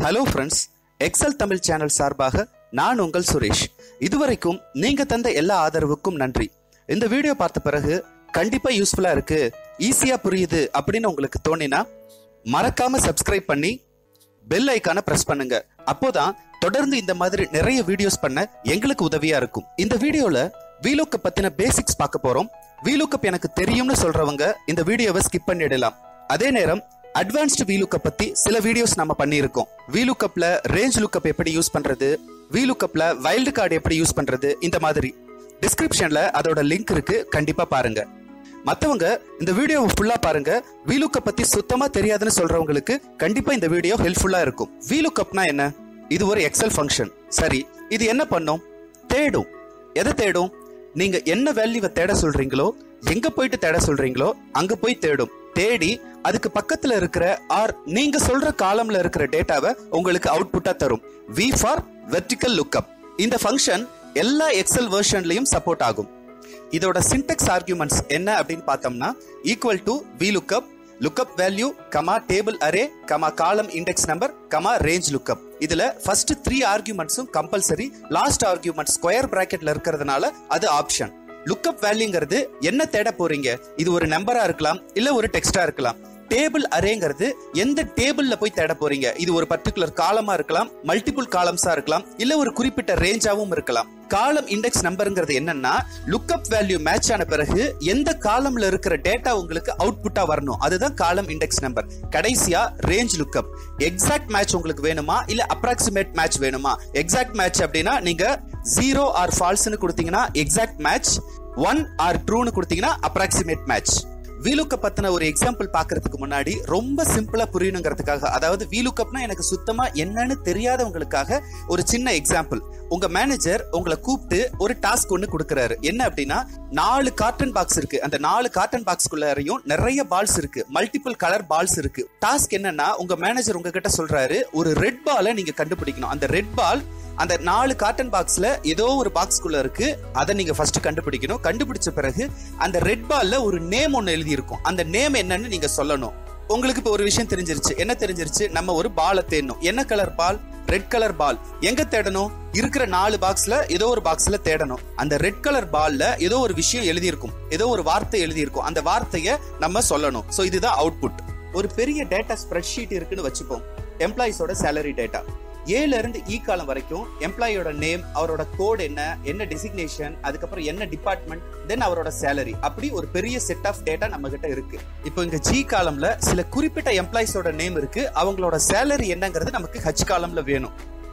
hello friends Excel Tamil channel சார்பாக நான் உங்கள் சுரேஷ் இதுவரைக்கும் நீங்க தந்த எல்லா ஆதரவுக்கும் நன்றி இந்த வீடியோ பார்த்த பிறகு கண்டிப்பா யூஸ்ஃபுல்லா இருக்கு ஈஸியா புரியுது அப்படின்னு உங்களுக்கு தோணினா மறக்காம சப்ஸ்கிரைப் பண்ணி பெல் ஐக்கான பிரஸ் பண்ணுங்க அப்போதான் தொடர்ந்து இந்த மாதிரி நிறைய வீடியோஸ் பண்ண எங்களுக்கு உதவியா இருக்கும் இந்த வீடியோல வீலோக்கப் பத்தின பேசிக்ஸ் பார்க்க போறோம் வீலோக்கப் எனக்கு தெரியும்னு சொல்றவங்க இந்த வீடியோவை ஸ்கிப் பண்ணிடலாம் அதே நேரம் அட்வான்ஸ்டு வீலுக்கப் பத்தி சில வீடியோஸ் நம்ம பண்ணியிருக்கோம் வீலுக்கப்ல ரேஞ்ச் லுக்கப் எப்படி யூஸ் பண்றது வீலுக்கப்ல வைல்டு கார்டு எப்படி யூஸ் பண்றது இந்த மாதிரி டிஸ்கிரிப்ஷன்ல அதோட லிங்க் இருக்கு கண்டிப்பா பாருங்க மத்தவங்க இந்த வீடியோவை ஃபுல்லா பாருங்க வீலுக்கப் பத்தி சுத்தமா தெரியாதுன்னு சொல்றவங்களுக்கு கண்டிப்பா இந்த வீடியோ ஹெல்ப்ஃபுல்லா இருக்கும் வீலுக்கப்னா என்ன இது ஒரு எக்ஸல் ஃபங்க்ஷன் சரி இது என்ன பண்ணும் தேடும் எதை தேடும் நீங்க என்ன வேல்யூவை தேட சொல்றீங்களோ எங்க போயிட்டு தேட சொல்றீங்களோ அங்க போய் தேடும் தேடி அதுக்கு பக்கத்துல இருக்கிற ஆர் நீங்க சொல்ற காலம்ல இருக்கிற டேட்டாவை உங்களுக்கு அவுட்புட்டா தரும் வி ஃபார் வெர்டிக்கல் லுக்கப் இந்த ஃபங்க்ஷன் எல்லா எக்ஸல் வெர்ஷன்லயும் சப்போர்ட் ஆகும் இதோட சின்டெக்ஸ் ஆர்குமெண்ட்ஸ் என்ன அப்படின்னு பார்த்தோம்னா equal to V lookup lookup value comma table array comma column index number comma range lookup இதுல ஃபர்ஸ்ட் த்ரீ ஆர்குமெண்ட்ஸும் கம்பல்சரி லாஸ்ட் ஆர்குமெண்ட் ஸ்கொயர் பிராக்கெட்ல இருக்கிறதுனால அது ஆப்ஷன் லுக்கப் வேல்யூங்கிறது என்ன தேட போறீங்க இது ஒரு நம்பரா இருக்கலாம் இல்ல ஒரு டெக்ஸ்டா இருக்கலாம் டேபிள் அரேங்கிறது எந்த டேபிள்ல போய் தேட போறீங்க இது ஒரு பர்டிகுலர் காலமா இருக்கலாம் மல்டிபிள் காலம்ஸா இருக்கலாம் இல்ல ஒரு குறிப்பிட்ட ரேஞ்சாவும் இருக்கலாம் காலம் இண்டெக்ஸ் நம்பருங்கிறது என்னன்னா லுக்கப் வேல்யூ மேட்ச் ஆன பிறகு எந்த காலம்ல இருக்கிற டேட்டா உங்களுக்கு அவுட்புட்டா வரணும் அதுதான் காலம் இண்டெக்ஸ் நம்பர் கடைசியா ரேஞ்ச் லுக்கப் எக்ஸாக்ட் மேட்ச் உங்களுக்கு வேணுமா இல்ல அப்ராக்சிமேட் மேட்ச் வேணுமா எக்ஸாக்ட் மேட்ச் அப்படின்னா நீங்க ஜீரோ ஆர் ஃபால்ஸ்னு கொடுத்தீங்கன்னா எக்ஸாக்ட் மேட்ச் ஒன் ஆர் ட்ரூன்னு கொடுத்தீங்கன்னா அப்ராக்சிமேட் மேட்ச் வீலுக்க பத்தின ஒரு எக்ஸாம்பிள் பாக்குறதுக்கு முன்னாடி ரொம்ப சிம்பிளா புரியணுங்கிறதுக்காக அதாவது வீலுக்கப்னா எனக்கு சுத்தமா என்னன்னு தெரியாதவங்களுக்காக ஒரு சின்ன எக்ஸாம்பிள் உங்க மேனேஜர் உங்களை கூப்பிட்டு ஒரு டாஸ்க் ஒன்னு கொடுக்கறாரு என்ன அப்படின்னா நாலு கார்டன் பாக்ஸ் இருக்கு அந்த நாலு கார்டன் பாக்ஸ்குள்ளரையும் நிறைய பால்ஸ் இருக்கு மல்டிபிள் கலர் பால்ஸ் இருக்கு டாஸ்க் என்னன்னா உங்க மேனேஜர் உங்ககிட்ட சொல்றாரு ஒரு ரெட் பாலை நீங்க கண்டுபிடிக்கணும் அந்த ரெட் பால் அந்த நாலு காட்டன் பாக்ஸ்ல ஏதோ ஒரு பாக்ஸ்குள்ள இருக்கு அதை நீங்க ஃபர்ஸ்ட் கண்டுபிடிக்கணும் கண்டுபிடிச்ச பிறகு அந்த ரெட் பால்ல ஒரு நேம் ஒன்னு எழுதி இருக்கும் அந்த நேம் என்னன்னு நீங்க சொல்லணும் உங்களுக்கு இப்ப ஒரு விஷயம் தெரிஞ்சிருச்சு என்ன தெரிஞ்சிருச்சு நம்ம ஒரு பாலை தேடணும் என்ன colour ball red colour ball எங்க தேடணும் இருக்கிற நாலு பாக்ஸ்ல ஏதோ ஒரு பாக்ஸ்ல தேடணும் அந்த ரெட் கலர் பால்ல ஏதோ ஒரு விஷயம் எழுதி இருக்கும் ஏதோ ஒரு வார்த்தை எழுதி இருக்கும் அந்த வார்த்தையை நம்ம சொல்லணும் சோ இதுதான் அவுட்புட் ஒரு பெரிய டேட்டா ஸ்ப்ரெட் ஷீட் இருக்குன்னு வச்சுப்போம் எம்ப்ளாயிஸோட சேலரி டேட்டா ஏல இருந்து இ காலம் வரைக்கும் எம்ப்ளாயோட நேம் அவரோட கோட் என்ன என்ன டெசிக்னேஷன் அதுக்கப்புறம் என்ன டிபார்ட்மெண்ட் தென் அவரோட சேலரி அப்படி ஒரு பெரிய செட் ஆஃப் டேட்டா நம்ம கிட்ட இருக்கு இப்போ இங்க ஜி காலம்ல சில குறிப்பிட்ட எம்ப்ளாயிஸோட நேம் இருக்கு அவங்களோட சேலரி என்னங்கிறது நமக்கு ஹச் காலம்ல வேணும்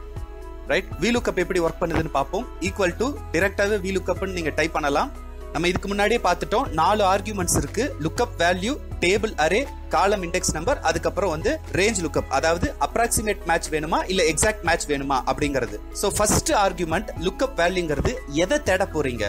ரைட் வீலுக்கப் எப்படி ஒர்க் பண்ணுதுன்னு பார்ப்போம் ஈக்குவல் டு டிரெக்டாவே வீலுக்கப்னு நீங்க டைப் பண்ணலாம் நம்ம இதுக்கு முன்னாடியே பார்த்துட்டோம் நாலு ஆர்குமெண்ட்ஸ் இருக்கு lookup value table array column index number அதுக்கப்புறம் வந்து ரேஞ்ச் லுக்கப் அதாவது அப்ராக்சிமேட் மேட்ச் வேணுமா இல்ல எக்ஸாக்ட் மேட்ச் வேணுமா அப்படிங்கிறது சோ ஃபர்ஸ்ட் ஆர்குமெண்ட் லுக்கப் வேல்யூங்கிறது எதை தேட போறீங்க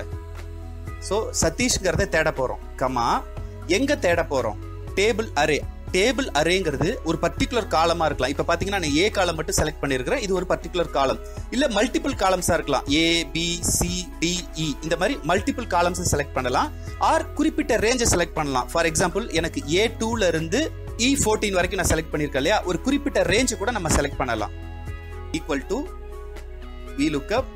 சோ சதீஷ்ங்கிறத தேட போறோம் கமா எங்க தேட போறோம் டேபிள் அரே டேபிள் அரேங்கிறது ஒரு பர்டிகுலர் காலமா இருக்கலாம் இப்ப பாத்தீங்கன்னா நான் ஏ காலம் மட்டும் செலக்ட் பண்ணிருக்கிறேன் இது ஒரு பர்டிகுலர் காலம் இல்ல மல்டிபிள் காலம்ஸா இருக்கலாம் A B C D E இந்த மாதிரி மல்டிபிள் காலம்ஸ் செலக்ட் பண்ணலாம் ஆர் குறிப்பிட்ட ரேஞ்சை செலக்ட் பண்ணலாம் ஃபார் எக்ஸாம்பிள் எனக்கு ஏ டூல இருந்து இ ஃபோர்டீன் வரைக்கும் நான் செலக்ட் பண்ணிருக்கேன் இல்லையா ஒரு குறிப்பிட்ட ரேஞ்ச் கூட நம்ம செலக்ட் பண்ணலாம் equal to V lookup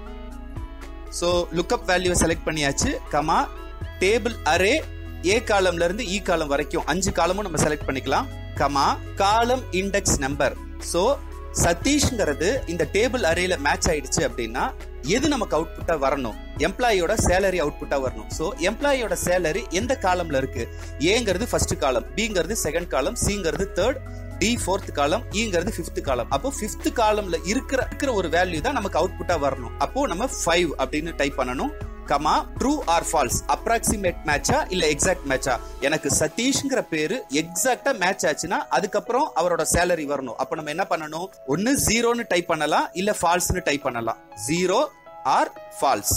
so lookup வேல்யூவை செலக்ட் பண்ணியாச்சு கமா டேபிள் அரே ஏ காலம்ல இருந்து இ காலம் வரைக்கும் அஞ்சு காலமும் நம்ம செலக்ட் பண்ணிக்கலாம் comma column index number so சதீஷ்ங்கிறது இந்த டேபிள் அரேல மேட்ச் ஆயிடுச்சு அப்படின்னா எது நமக்கு அவுட்புட்டா வரணும் எம்ப்ளாயோட சேலரி அவுட்புட்டா வரணும் சோ எம்ப்ளாயோட சேலரி எந்த காலம்ல இருக்கு ஏங்கிறது ஃபர்ஸ்ட் காலம் பிங்கிறது second column சிங்கிறது third D fourth காலம் ஈங்கிறது ஃபிஃப்த் காலம் அப்போ ஃபிஃப்த் காலம்ல இருக்கிற இருக்கிற ஒரு வேல்யூ தான் நமக்கு அவுட்புட்டா வரணும் அப்போ நம்ம ஃபைவ் அப்படின்னு டைப் பண்ணணும் comma true or false approximate மேட்சா இல்ல எக்ஸாக்ட் மேட்சா எனக்கு சதீஷ்ங்கிற பேரு எக்ஸாக்டா மேட்ச் ஆச்சுன்னா அதுக்கப்புறம் அவரோட சேலரி வரணும் அப்ப நம்ம என்ன பண்ணணும் ஒன்னு ஜீரோன்னு டைப் பண்ணலாம் இல்ல ஃபால்ஸ்னு டைப் பண்ணலாம் zero or false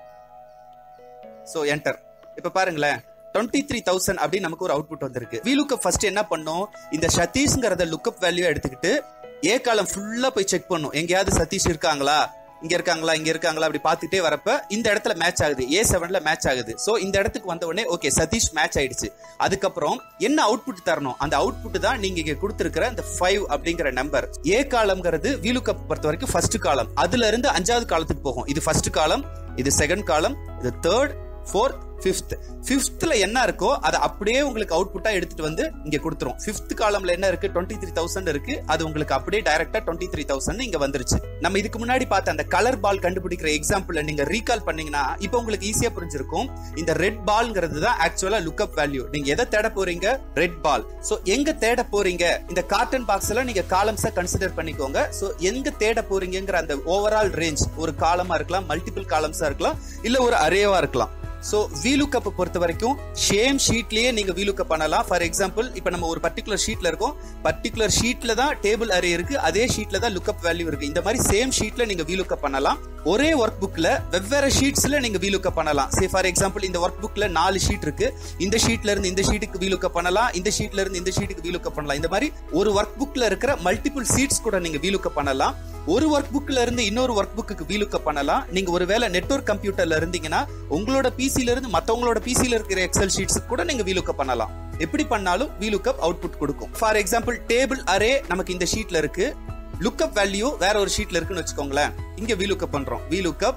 so enter இப்ப பாருங்களேன் டுவெண்ட்டி த்ரீ தௌசண்ட் அப்படின்னு நமக்கு ஒரு அவுட்புட் வந்திருக்கு வி லுக்கப் ஃபர்ஸ்ட் என்ன பண்ணும் இந்த சதீஷ்ங்கிறத லுக்கப் வேல்யூ எடுத்துக்கிட்டு ஏ காலம் ஃபுல்லா போய் செக் பண்ணும் எங்கேயாவது சதீஷ் இருக்காங்களா இங்க இருக்காங்களா இங்க இருக்காங்களா அப்படி பார்த்துட்டே வரப்ப இந்த இடத்துல மேட்ச் ஆகுது ஏ செவன்ல மேட்ச் ஆகுது சோ இந்த இடத்துக்கு வந்த உடனே ஓகே சதீஷ் மேட்ச் ஆயிடுச்சு அதுக்கப்புறம் என்ன அவுட்புட் தரணும் அந்த அவுட்புட் தான் நீங்க இங்க கொடுத்திருக்கிற இந்த ஃபைவ் அப்படிங்கிற நம்பர் ஏ காலம்ங்கிறது வீலுக்கப் பொறுத்த வரைக்கும் ஃபர்ஸ்ட் காலம் அதுல இருந்து அஞ்சாவது காலத்துக்கு போகும் இது ஃபர்ஸ்ட் காலம் இது செகண்ட் காலம் இது தேர்ட் ஃபோர்த் ஃபிஃப்த் ஃபிஃப்த்ல என்ன இருக்கோ அதை அப்படியே உங்களுக்கு அவுட்புட்டா எடுத்துட்டு வந்து இங்க கொடுத்துரும் ஃபிஃப்த் காலம்ல என்ன இருக்கு டுவெண்ட்டி த்ரீ தௌசண்ட் இருக்கு அது உங்களுக்கு அப்படியே டைரக்டா டுவெண்ட்டி த்ரீ தௌசண்ட் இங்க வந்துருச்சு நம்ம இதுக்கு முன்னாடி பார்த்த அந்த கலர் பால் கண்டுபிடிக்கிற எக்ஸாம்பிள் நீங்க ரீகால் பண்ணீங்கன்னா இப்போ உங்களுக்கு ஈஸியா புரிஞ்சிருக்கும் இந்த ரெட் பால்ங்கிறது தான் ஆக்சுவலா லுக்அப் வேல்யூ நீங்க எதை தேட போறீங்க ரெட் பால் சோ எங்க தேட போறீங்க இந்த காட்டன் பாக்ஸ்ல நீங்க காலம்ஸா கன்சிடர் பண்ணிக்கோங்க சோ எங்க தேட போறீங்கிற அந்த ஓவரால் ரேஞ்ச் ஒரு காலமா இருக்கலாம் மல்டிபிள் காலம்ஸா இருக்கலாம் இல்ல ஒரு அரேவா இருக்கலாம் சோ வீலுக்கப் பொறுத்த வரைக்கும் சேம் ஷீட்லயே நீங்க வீலுக்கப் பண்ணலாம் ஃபார் எக்ஸாம்பிள் இப்போ நம்ம ஒரு பர்டிகுலர் ஷீட்ல இருக்கோம் பர்டிகுலர் ஷீட்ல தான் டேபிள் அரே இருக்கு அதே ஷீட்ல தான் லுக்கப் வேல்யூ இருக்கு இந்த மாதிரி சேம் ஷீட்ல நீங்க வீலுக்கப் பண்ணலாம் ஒரே ஒர்க் புக்ல வெவ்வேறு ஷீட்ஸ்ல நீங்க வீலுக்கப் பண்ணலாம் சே ஃபார் எக்ஸாம்பிள் இந்த ஒர்க் புக்ல நாலு ஷீட் இருக்கு இந்த ஷீட்ல இருந்து இந்த ஷீட்டுக்கு வீலுக்கப் பண்ணலாம் இந்த ஷீட்ல இருந்து இந்த ஷீட்டுக்கு வீலுக்கப் பண்ணலாம் இந்த மாதிரி ஒரு ஒர்க் புக்ல இருக்கிற மல்டிபிள் சீட்ஸ் கூட நீங்க வீலுக்கப் பண்ணலாம் ஒரு ஒர்க் புக்ல இருந்து இன்னொரு ஒர்க் புக்கு வீலுக்கப் பண்ணலாம் நீங்க ஒருவேளை நெட்வொர்க் கம்ப்யூட்டர்ல இருந்தீங்கன்னா உங்களோட பிசில இருந்து மத்தவங்களோட பிசில இருக்கிற எக்ஸல் ஷீட்ஸ் கூட நீங்க வீலுக்கப் பண்ணலாம் எப்படி பண்ணாலும் வீலுக்கப் அவுட்புட் கொடுக்கும் ஃபார் எக்ஸாம்பிள் டேபிள் அரே நமக்கு இந்த ஷீட்ல இருக்கு லுக்கப் வேல்யூ வேற ஒரு ஷீட்ல இருக்குன்னு வச்சுக்கோங்களேன் இங்க வீலுக்கப் பண்றோம் வீலுக்கப்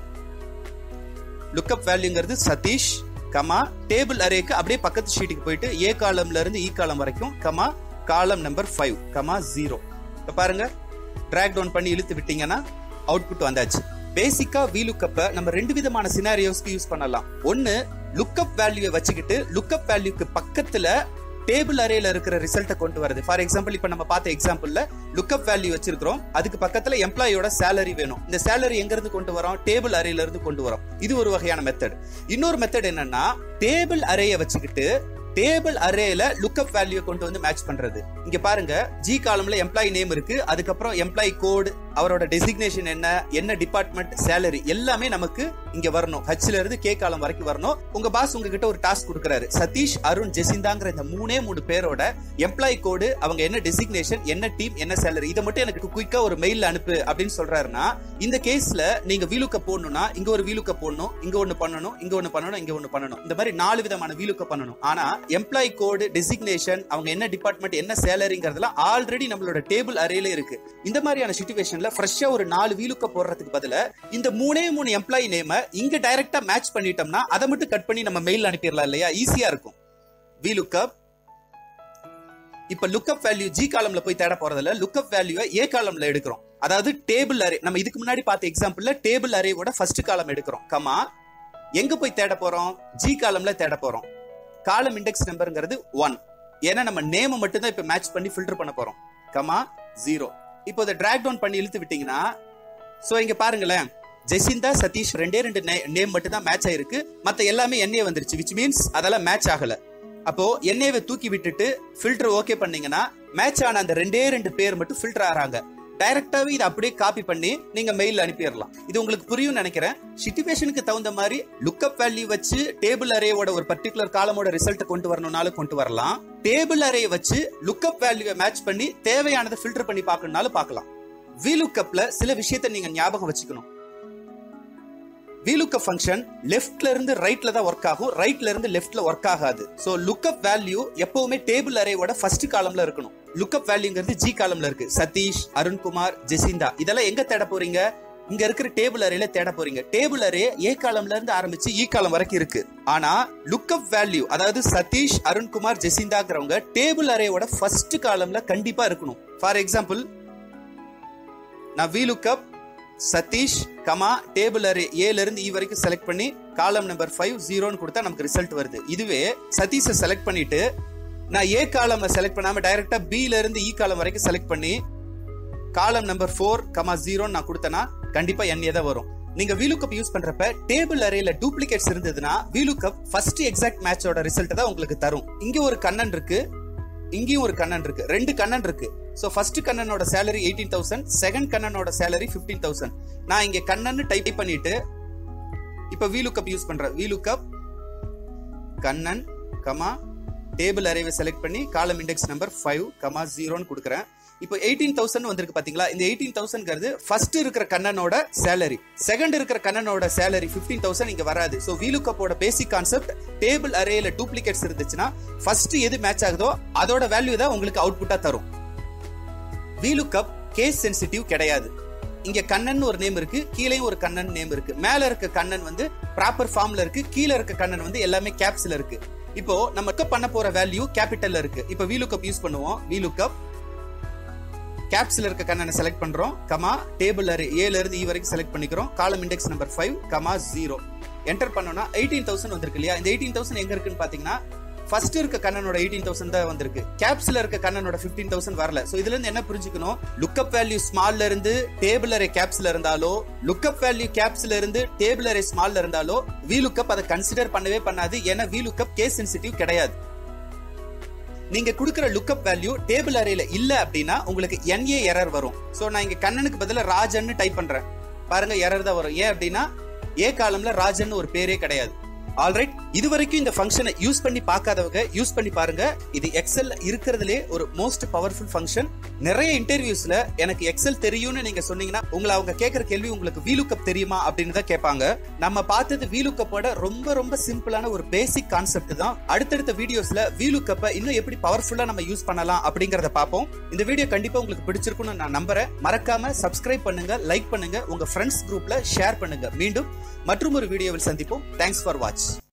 லுக்கப் வேல்யூங்கிறது சதீஷ் கமா டேபிள் அரேக்கு அப்படியே பக்கத்து ஷீட்டுக்கு போயிட்டு ஏ காலம்ல இருந்து இ காலம் வரைக்கும் கமா காலம் நம்பர் ஃபைவ் கமா ஜீரோ இப்ப பாருங்க டிராக் டவுன் பண்ணி இழுத்து விட்டீங்கன்னா அவுட்புட் வந்தாச்சு பேசிக்கா வீலுக்கப்ப நம்ம ரெண்டு விதமான சினாரியோஸ்க்கு யூஸ் பண்ணலாம் ஒன்னு லுக்கப் வேல்யூவை வச்சுக்கிட்டு லுக்கப் வேல்யூக்கு பக்கத்துல டேபிள் அரேல இருக்கிற ரிசல்ட்டை கொண்டு வருது ஃபார் எக்ஸாம்பிள் இப்ப நம்ம பார்த்த எக்ஸாம்பிள்ல லுக்கப் வேல்யூ வச்சிருக்கிறோம் அதுக்கு பக்கத்துல எம்ப்ளாயோட சேலரி வேணும் இந்த சேலரி எங்க இருந்து கொண்டு வரோம் டேபிள் அரேல இருந்து கொண்டு வரோம் இது ஒரு வகையான மெத்தட் இன்னொரு மெத்தட் என்னன்னா டேபிள் அரேய வச்சுக்கிட்டு டேபிள் அரேல லுக்கப் வேல்யூ கொண்டு வந்து மேட்ச் பண்றது இங்க பாருங்க ஜி காலம்ல எம்ப்ளாயி நேம் இருக்கு அதுக்கப்புறம் எம்ப்ளாயி கோட் அவரோட டெசிக்னேஷன் என்ன என்ன டிபார்ட்மெண்ட் சேலரி எல்லாமே நமக்கு இங்க வரணும் ஹச்ல இருந்து கே காலம் வரைக்கும் வரணும் உங்க பாஸ் உங்ககிட்ட ஒரு டாஸ்க் கொடுக்குறாரு சதீஷ் அருண் ஜெசிந்தாங்கிற இந்த மூணே மூணு பேரோட எம்ப்ளாயி கோடு அவங்க என்ன டெசிக்னேஷன் என்ன டீம் என்ன சேலரி இதை மட்டும் எனக்கு குயிக்கா ஒரு மெயில் அனுப்பு அப்படின்னு சொல்றாருன்னா இந்த கேஸ்ல நீங்க வீலுக்க போடணும்னா இங்க ஒரு வீலுக்க போடணும் இங்க ஒண்ணு பண்ணணும் இங்க ஒண்ணு பண்ணணும் இங்க ஒண்ணு பண்ணணும் இந்த மாதிரி நாலு விதமான வீலுக்க பண்ணணும் ஆனா எம்ப்ளாயி கோடு டெசிக்னேஷன் அவங்க என்ன டிபார்ட்மெண்ட் என்ன சேலரிங்கிறதுலாம் ஆல்ரெடி நம்மளோட டேபிள் அரேல இருக்கு இந்த மாதிரியான சுச்சுவேஷன்ல ஃப்ரெஷ்ஷா ஒரு நாலு வீலுக்க போடுறதுக்கு பதிலா இந்த மூணே மூணு எம்ப்ளாயி நேம இங்க டைரக்டா மேட்ச் பண்ணிட்டோம்னா அதை மட்டும் கட் பண்ணி நம்ம மெயில் அனுப்பிடலாம் இல்லையா ஈஸியா இருக்கும் வீலுக்கப் இப்ப லுக்கப் வேல்யூ ஜி காலம்ல போய் தேட போறதுல லுக்கப் வேல்யூவை ஏ காலம்ல எடுக்கிறோம் அதாவது டேபிள் அரே நம்ம இதுக்கு முன்னாடி பார்த்த எக்ஸாம்பிள்ல டேபிள் அரேவோட ஃபர்ஸ்ட் காலம் எடுக்கிறோம் கமா எங்க போய் தேட போறோம் ஜி காலம்ல தேட போறோம் காலம் இண்டெக்ஸ் நம்பர்ங்கிறது ஒன் ஏன்னா நம்ம நேம் மட்டும் தான் இப்ப மேட்ச் பண்ணி ஃபில்டர் பண்ண போறோம் கமா ஜீரோ இப்போ இதை டிராக் டவுன் பண்ணி இழுத்து விட்டீங்கன்னா சோ இங்க பாருங்களேன் ஜெசிந்தா சதீஷ் ரெண்டே ரெண்டு நேம் மட்டும் தான் மேட்ச் ஆயிருக்கு மத்த எல்லாமே என்ஏ வந்துருச்சு விச் மீன்ஸ் அதெல்லாம் மேட்ச் ஆகல அப்போ என்ஏவை தூக்கி விட்டுட்டு ஃபில்டர் ஓகே பண்ணீங்கன்னா மேட்ச் ஆன அந்த ரெண்டே ரெண்டு பேர் மட்டும் ஃபில்டர் ஆறாங்க டைரக்டாவே இதை அப்படியே காப்பி பண்ணி நீங்க மெயில் அனுப்பிடலாம் இது உங்களுக்கு புரியும் நினைக்கிறேன் சிச்சுவேஷனுக்கு தகுந்த மாதிரி லுக்கப் வேல்யூ வச்சு டேபிள் அரேவோட ஒரு பர்டிகுலர் காலமோட ரிசல்ட் கொண்டு வரணும்னாலும் கொண்டு வரலாம் டேபிள் அரே வச்சு லுக்கப் வேல்யூவை மேட்ச் பண்ணி தேவையானதை ஃபில்டர் பண்ணி பார்க்கணும்னாலும் பார்க்கலாம் வி லுக்கப்ல சில விஷயத்தை நீங்க ஞாபகம் வச்சுக்கணும் VLOOKUP ஃபங்க்ஷன் லெஃப்ட்ல இருந்து ரைட்ல தான் ஒர்க் ஆகும் ரைட்ல இருந்து லெஃப்ட்ல ஒர்க் ஆகாது சோ லுக்கப் வேல்யூ எப்பவுமே டேபிள் அரேவோட ஃபர்ஸ்ட் காலம்ல இருக்கணும் லுக்கப் வேல்யூங்கிறது ஜி காலம்ல இருக்கு சதீஷ் அருண்குமார் ஜெசிந்தா இதெல்லாம் எங்க தேட போறீங்க இங்க இருக்கிற டேபிள் அரேல தேட போறீங்க டேபிள் அரே ஏ காலம்ல இருந்து ஆரம்பிச்சு இ காலம் வரைக்கும் இருக்கு ஆனா லுக்கப் வேல்யூ அதாவது சதீஷ் அருண்குமார் ஜெசிந்தாங்கிறவங்க டேபிள் அரேவோட ஃபர்ஸ்ட் காலம்ல கண்டிப்பா இருக்கணும் ஃபார் எக்ஸாம்பிள் நான் VLOOKUP Sathish comma table array ஏல இருந்து இ வரைக்கும் செலக்ட் பண்ணி காலம் நம்பர் ஃபைவ் ஜீரோன்னு கொடுத்தா நமக்கு ரிசல்ட் வருது இதுவே சதீஷை செலக்ட் பண்ணிட்டு நான் ஏ காலம் செலக்ட் பண்ணாம டைரக்டா பில இருந்து இ காலம் வரைக்கும் செலக்ட் பண்ணி காலம் நம்பர் ஃபோர் கமா ஜீரோன்னு நான் கொடுத்தேன்னா கண்டிப்பா என் தான் வரும் நீங்க VLOOKUP யூஸ் பண்றப்ப டேபிள் அரேல டூப்ளிகேட்ஸ் இருந்ததுன்னா VLOOKUP ஃபர்ஸ்ட் எக்ஸாக்ட் மேட்சோட ரிசல்ட் தான் உங்களுக்கு தரும் இங்க ஒரு கண்ணன் இருக்கு இங்கேயும் ஒரு கண்ணன் இருக்கு ரெண்டு கண்ணன் இருக்கு சோ ஃபர்ஸ்ட் கண்ணனோட சேலரி எயிட்டீன் தௌசண்ட் செகண்ட் கண்ணனோட சேலரி பிப்டீன் தௌசண்ட் நான் இங்க கண்ணன் டைப் பண்ணிட்டு இப்ப VLOOKUP யூஸ் பண்றேன் VLOOKUP கண்ணன் கமா டேபிள் அரேவை செலக்ட் பண்ணி column index number five comma ஜீரோன்னு கொடுக்குறேன் இப்போ எயிட்டீன் தௌசண்ட் வந்திருக்கு பாத்தீங்களா இந்த எயிட்டீன் தௌசண்ட்ங்கிறது ஃபர்ஸ்ட் இருக்கிற கண்ணனோட சேலரி செகண்ட் இருக்கிற கண்ணனோட சேலரி ஃபிஃப்டீன் தௌசண்ட் இங்க வராது ஸோ வீலுக்கப்போட பேசிக் கான்செப்ட் டேபிள் அரேல டூப்ளிகேட்ஸ் இருந்துச்சுன்னா ஃபர்ஸ்ட் எது மேட்ச் ஆகுதோ அதோட வேல்யூ தான் உங்களுக்கு அவுட்புட்டா தரும் வீலுக்கப் கேஸ் சென்சிட்டிவ் கிடையாது இங்க கண்ணன் ஒரு நேம் இருக்கு கீழேயும் ஒரு கண்ணன் நேம் இருக்கு மேல இருக்க கண்ணன் வந்து ப்ராப்பர் ஃபார்ம்ல இருக்கு கீழே இருக்க கண்ணன் வந்து எல்லாமே கேப்ஸ்ல இருக்கு இப்போ நம்ம பண்ண போற வேல்யூ கேபிட்டல்ல இருக்கு இப்போ வீலுக்கப் யூஸ் பண்ணுவோம் வீலுக்கப் கேப்ஸ்ல இருக்க கண்ணனை செலக்ட் பண்றோம் கமா டேபிள் அரே ஏல இருந்து இ வரைக்கும் செலக்ட் பண்ணிக்கிறோம் column index number five comma zero enter பண்ணோம்னா எயிட்டீன் தௌசண்ட் வந்திருக்கு இல்லையா இந்த எயிட்டீன் தௌசண்ட் எங்க இருக்குன்னு பாத்தீங்கன்னா ஃபர்ஸ்ட் இருக்க கண்ணனோட எயிட்டீன் தௌசண்ட் தான் வந்திருக்கு கேப்ஸ்ல இருக்க கண்ணனோட ஃபிஃப்டீன் தௌசண்ட் வரல சோ இதுல இருந்து என்ன புரிஞ்சுக்கணும் லுக்கப் வேல்யூ ஸ்மால்ல இருந்து டேபிள் அரே கேப்ஸ்ல இருந்தாலோ லுக்கப் வேல்யூ கேப்ஸ்ல இருந்து டேபிள் அரே ஸ்மால்ல இருந்தாலோ வி லுக்கப் அதை கன்சிடர் பண்ணவே பண்ணாது ஏன்னா வி லுக்கப் கேஸ் சென்சிட்டிவ் கிடையாது நீங்க கொடுக்குற லுக்கப் வேல்யூ டேபிள் அரேல இல்ல அப்படின்னா உங்களுக்கு என்ஏ எரர் வரும் சோ நான் இங்க கண்ணனுக்கு பதிலா ராஜன் டைப் பண்றேன் பாருங்க எரர் தான் வரும் ஏன் அப்படின்னா ஏ காலம்ல ராஜன் ஒரு பேரே கிடையாது ஆல்ரைட் இது வரைக்கும் இந்த ஃபங்க்ஷனை யூஸ் பண்ணி பார்க்காதவங்க யூஸ் பண்ணி பாருங்க இது எக்ஸல் இருக்கிறதுலே ஒரு மோஸ்ட் பவர்ஃபுல் ஃபங்க்ஷன் நிறைய இன்டர்வியூஸ்ல எனக்கு எக்ஸல் தெரியும்னு நீங்க சொன்னீங்கன்னா உங்களை அவங்க கேட்கிற கேள்வி உங்களுக்கு வீலுக்கப் தெரியுமா அப்படின்னு தான் கேட்பாங்க நம்ம பார்த்தது வீலுக்கப்போட ரொம்ப ரொம்ப சிம்பிளான ஒரு பேசிக் கான்செப்ட் தான் அடுத்தடுத்த வீடியோஸ்ல வீலுக்கப்பை இன்னும் எப்படி பவர்ஃபுல்லா நம்ம யூஸ் பண்ணலாம் அப்படிங்கறத பார்ப்போம் இந்த வீடியோ கண்டிப்பா உங்களுக்கு பிடிச்சிருக்கும்னு நான் நம்புறேன் மறக்காம சப்ஸ்கிரைப் பண்ணுங்க லைக் பண்ணுங்க உங்க ஃப்ரெண்ட்ஸ் குரூப்ல ஷேர் பண்ணுங்க மீண்டும் மற்றும் ஒரு வீடியோவில் சந்திப்போம் தேங்க்ஸ் ஃபார் வாட்ச்